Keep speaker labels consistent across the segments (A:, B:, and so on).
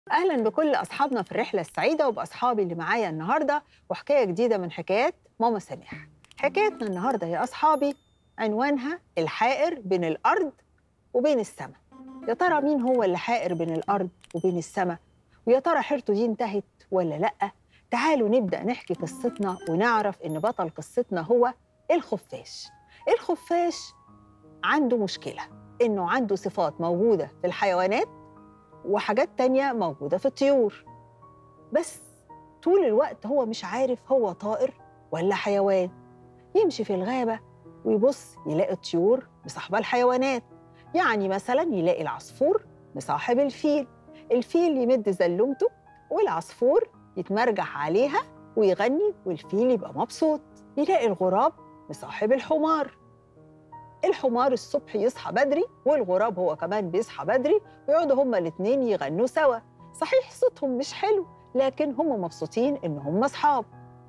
A: اهلا بكل اصحابنا في الرحله السعيده وباصحابي اللي معايا النهارده وحكايه جديده من حكايات ماما سميح حكايتنا النهارده يا اصحابي عنوانها الحائر بين الارض وبين السماء يا ترى مين هو اللي حائر بين الارض وبين السماء ويا ترى حيرته دي انتهت ولا لا تعالوا نبدا نحكي قصتنا ونعرف ان بطل قصتنا هو الخفاش الخفاش عنده مشكله انه عنده صفات موجوده في الحيوانات وحاجات تانية موجودة في الطيور بس طول الوقت هو مش عارف هو طائر ولا حيوان يمشي في الغابة ويبص يلاقي الطيور مصاحبة الحيوانات يعني مثلا يلاقي العصفور مصاحب الفيل الفيل يمد زلمته والعصفور يتمرجح عليها ويغني والفيل يبقى مبسوط يلاقي الغراب مصاحب الحمار الحمار الصبح يصحى بدري والغراب هو كمان بيصحى بدري ويقعدوا هما الاتنين يغنوا سوا صحيح صوتهم مش حلو لكن هما مبسوطين إن هما أصحاب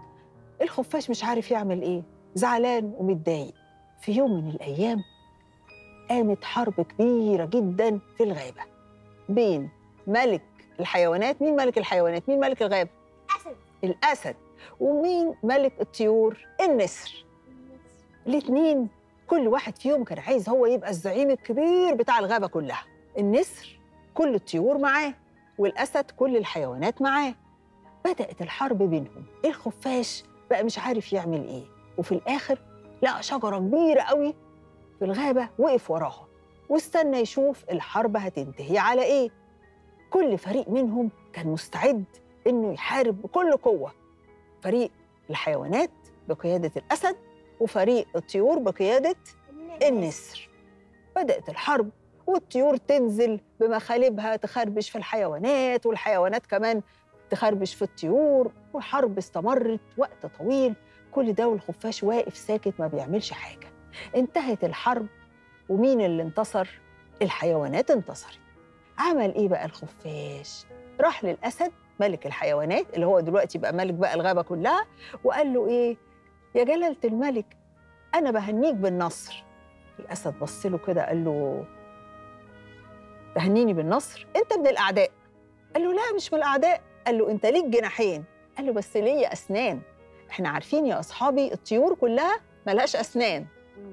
A: الخفاش مش عارف يعمل إيه زعلان ومتضايق في يوم من الأيام قامت حرب كبيرة جدا في الغابة بين ملك الحيوانات مين ملك الحيوانات مين ملك الغابة
B: أسد
A: الأسد ومين ملك الطيور النسر الاتنين كل واحد فيهم كان عايز هو يبقى الزعيم الكبير بتاع الغابة كلها النسر كل الطيور معاه والأسد كل الحيوانات معاه بدأت الحرب بينهم الخفاش بقى مش عارف يعمل إيه وفي الآخر لقى شجرة كبيرة قوي في الغابة وقف وراها واستنى يشوف الحرب هتنتهي على إيه كل فريق منهم كان مستعد إنه يحارب بكل قوة فريق الحيوانات بقيادة الأسد وفريق الطيور بقيادة النسر بدأت الحرب والطيور تنزل بمخالبها تخربش في الحيوانات والحيوانات كمان تخربش في الطيور والحرب استمرت وقت طويل كل ده والخفاش واقف ساكت ما بيعملش حاجة انتهت الحرب ومين اللي انتصر؟ الحيوانات انتصرت عمل ايه بقى الخفاش؟ راح للأسد ملك الحيوانات اللي هو دلوقتي بقى ملك بقى الغابة كلها وقال له ايه؟ يا جلالة الملك أنا بهنيك بالنصر الأسد بص له كده قال له تهنيني بالنصر أنت من الأعداء قال له لا مش من الأعداء قال له أنت ليك جناحين قال له بس ليا أسنان إحنا عارفين يا أصحابي الطيور كلها ملهاش أسنان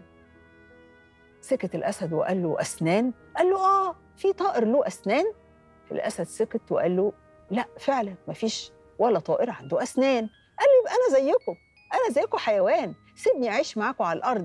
A: سكت الأسد وقال له أسنان قال له آه في طائر له أسنان الأسد سكت وقال له لا فعلا مفيش ولا طائر عنده أسنان قال له يبقى أنا زيكم أنا زيكم حيوان سيبني أعيش معاكم على الأرض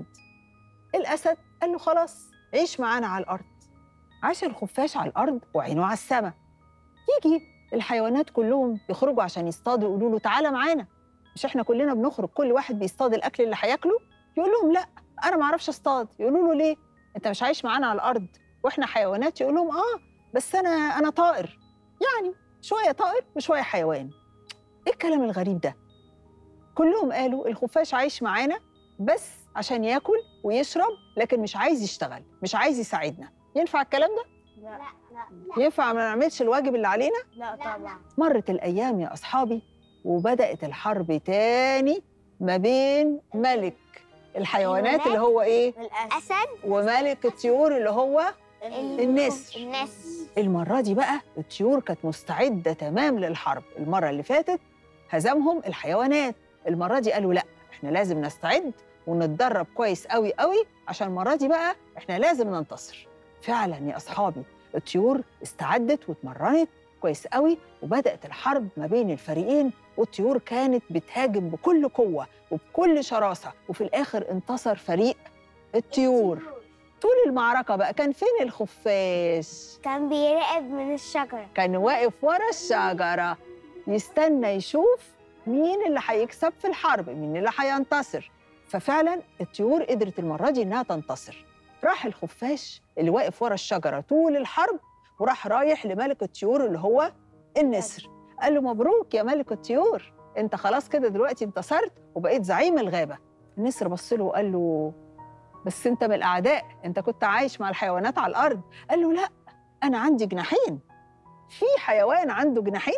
A: الأسد قال له خلاص عيش معانا على الأرض عاش الخفاش على الأرض وعينه على السماء يجي الحيوانات كلهم يخرجوا عشان يصطادوا يقولوا له تعالى معانا مش احنا كلنا بنخرج كل واحد بيصطاد الأكل اللي هياكله يقول لهم لا أنا ما أعرفش أصطاد يقولوا له ليه أنت مش عايش معانا على الأرض وإحنا حيوانات يقول لهم آه بس أنا أنا طائر يعني شوية طائر وشوية حيوان إيه الكلام الغريب ده كلهم قالوا الخفاش عايش معانا بس عشان ياكل ويشرب لكن مش عايز يشتغل مش عايز يساعدنا ينفع الكلام ده
B: لا لا
A: ينفع ما نعملش الواجب اللي علينا
B: لا طبعا
A: مرت الايام يا اصحابي وبدات الحرب تاني ما بين ملك الحيوانات اللي هو ايه
B: أسد
A: وملك الطيور اللي هو النسر.
B: النسر
A: المرة دي بقى الطيور كانت مستعدة تمام للحرب المرة اللي فاتت هزمهم الحيوانات المرة دي قالوا لا احنا لازم نستعد ونتدرب كويس قوي قوي عشان المرة دي بقى احنا لازم ننتصر فعلا يا أصحابي الطيور استعدت واتمرنت كويس قوي وبدأت الحرب ما بين الفريقين والطيور كانت بتهاجم بكل قوة وبكل شراسة وفي الآخر انتصر فريق الطيور طول المعركة بقى كان فين الخفاش؟
B: كان بيراقب من الشجرة
A: كان واقف ورا الشجرة يستنى يشوف مين اللي هيكسب في الحرب مين اللي هينتصر ففعلا الطيور قدرت المرة دي إنها تنتصر راح الخفاش اللي واقف ورا الشجرة طول الحرب وراح رايح لملك الطيور اللي هو النسر قال له مبروك يا ملك الطيور انت خلاص كده دلوقتي انتصرت وبقيت زعيم الغابة النسر بص له وقال له بس انت من الأعداء انت كنت عايش مع الحيوانات على الأرض قال له لا أنا عندي جناحين في حيوان عنده جناحين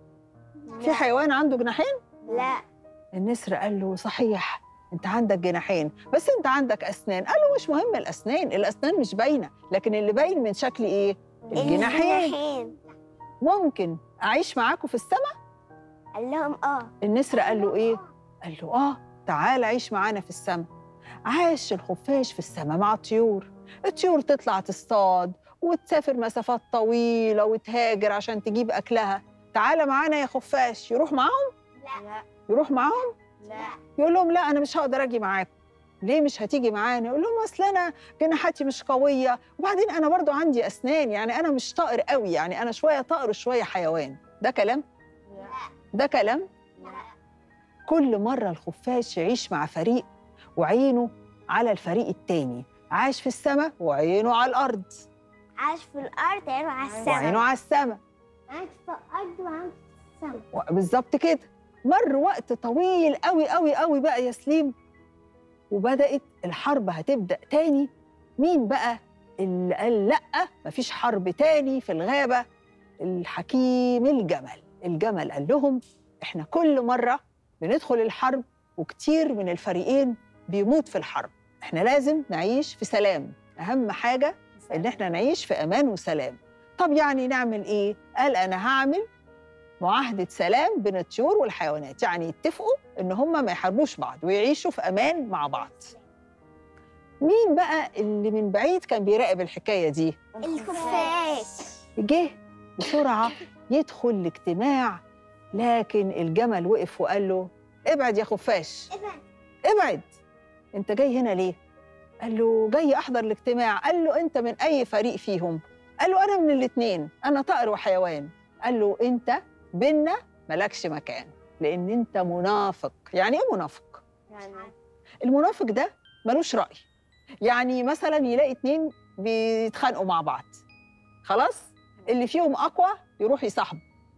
A: في حيوان عنده جناحين
B: لا
A: النسر قال له صحيح انت عندك جناحين بس انت عندك اسنان قال له مش مهم الاسنان الاسنان مش باينه لكن اللي باين من شكل ايه الجناحين
B: الجناحين
A: ممكن اعيش معاكم في السماء
B: قال لهم اه
A: النسر قال له ايه قال له اه تعال عيش معانا في السماء عاش الخفاش في السماء مع الطيور الطيور تطلع تصطاد وتسافر مسافات طويلة وتهاجر عشان تجيب أكلها تعال معانا يا خفاش يروح معاهم
B: لا
A: يروح معاهم
B: لا
A: يقول لهم لا أنا مش هقدر أجي معاكم ليه مش هتيجي معانا يقول لهم أصل أنا جناحاتي مش قوية وبعدين أنا برضو عندي أسنان يعني أنا مش طائر قوي يعني أنا شوية طائر وشوية حيوان ده كلام ده كلام كل مرة الخفاش يعيش مع فريق وعينه على الفريق التاني عاش في السماء وعينه على الأرض
B: عاش في الارض عينه على
A: وعينه
B: السماء
A: على السماء
B: عاش في الارض وعاش في السماء
A: بالظبط كده مر وقت طويل قوي قوي قوي بقى يا سليم وبدأت الحرب هتبدأ تاني مين بقى اللي قال لأ مفيش حرب تاني في الغابة الحكيم الجمل الجمل قال لهم احنا كل مرة بندخل الحرب وكتير من الفريقين بيموت في الحرب احنا لازم نعيش في سلام أهم حاجة إن احنا نعيش في أمان وسلام طب يعني نعمل إيه؟ قال أنا هعمل معاهدة سلام بين الطيور والحيوانات يعني يتفقوا إن هم ما يحاربوش بعض ويعيشوا في أمان مع بعض مين بقى اللي من بعيد كان بيراقب الحكاية دي؟
B: الخفاش
A: جه بسرعة يدخل الاجتماع لكن الجمل وقف وقال له ابعد يا خفاش ابعد انت جاي هنا ليه؟ قال له جاي احضر الاجتماع قال له انت من اي فريق فيهم؟ قال له انا من الاثنين انا طائر وحيوان قال له انت بينا مالكش مكان لان انت منافق يعني ايه منافق؟ المنافق ده ملوش رأي يعني مثلا يلاقي اتنين بيتخانقوا مع بعض خلاص اللي فيهم أقوى يروح يصاحبه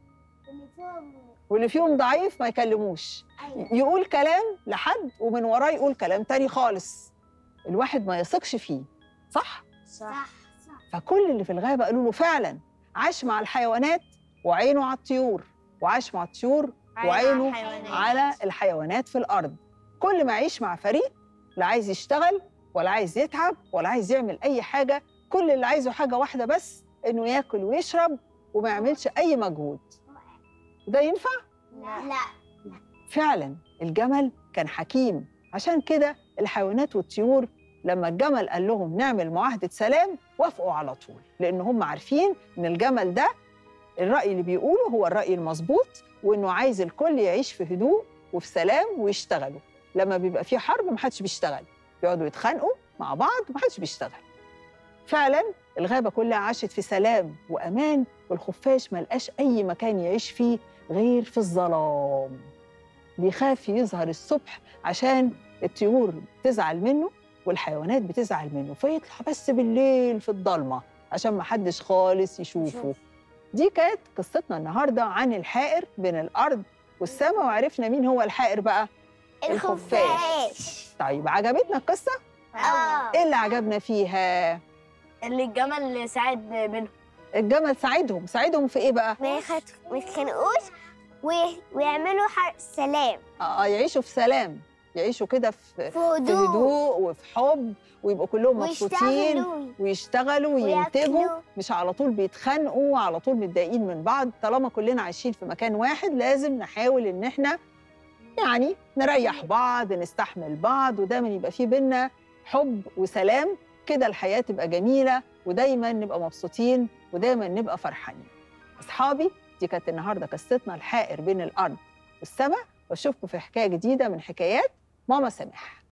A: واللي فيهم ضعيف ما يكلموش يقول كلام لحد ومن وراه يقول كلام تاني خالص الواحد ما يثقش فيه صح؟
B: صح
A: فكل اللي في الغابة قالوا له فعلا عاش مع الحيوانات وعينه على الطيور وعاش مع الطيور وعينه على الحيوانات في الأرض كل ما يعيش مع فريق لا عايز يشتغل ولا عايز يتعب ولا عايز يعمل أي حاجة كل اللي عايزه حاجة واحدة بس إنه ياكل ويشرب وما يعملش أي مجهود ده ينفع؟
B: لا
A: فعلا الجمل كان حكيم عشان كده الحيوانات والطيور لما الجمل قال لهم نعمل معاهدة سلام وافقوا على طول لأن هم عارفين إن الجمل ده الرأي اللي بيقوله هو الرأي المظبوط وإنه عايز الكل يعيش في هدوء وفي سلام ويشتغلوا لما بيبقى في حرب محدش بيشتغل بيقعدوا يتخانقوا مع بعض ومحدش بيشتغل فعلا الغابة كلها عاشت في سلام وأمان والخفاش ملقاش أي مكان يعيش فيه غير في الظلام بيخاف يظهر الصبح عشان الطيور بتزعل منه والحيوانات بتزعل منه فيطلع بس بالليل في الضلمة عشان ما حدش خالص يشوفه دي كانت قصتنا النهاردة عن الحائر بين الأرض والسماء وعرفنا مين هو الحائر بقى
B: الخفاش
A: طيب عجبتنا القصة؟
B: اه
A: إيه اللي عجبنا فيها؟
C: اللي الجمل ساعد منهم
A: الجمل ساعدهم ساعدهم في إيه بقى؟
B: ما يخت- ما يتخانقوش وي- ويعملوا حرب سلام
A: آه يعيشوا في سلام يعيشوا كده في
B: في
A: في
B: هدوء
A: هدوء وفي حب ويبقوا كلهم مبسوطين
B: ويشتغلوا
A: ويشتغلوا وينتجوا
B: وياكلوا.
A: مش على طول بيتخانقوا على طول متضايقين من بعض طالما كلنا عايشين في مكان واحد لازم نحاول ان احنا يعني نريح بعض نستحمل بعض ودايما يبقى في بينا حب وسلام كده الحياة تبقى جميلة ودايما نبقى مبسوطين ودايما نبقى فرحانين أصحابي دي كانت النهاردة قصتنا الحائر بين الأرض والسماء واشوفكم في حكاية جديدة من حكايات ماما سامح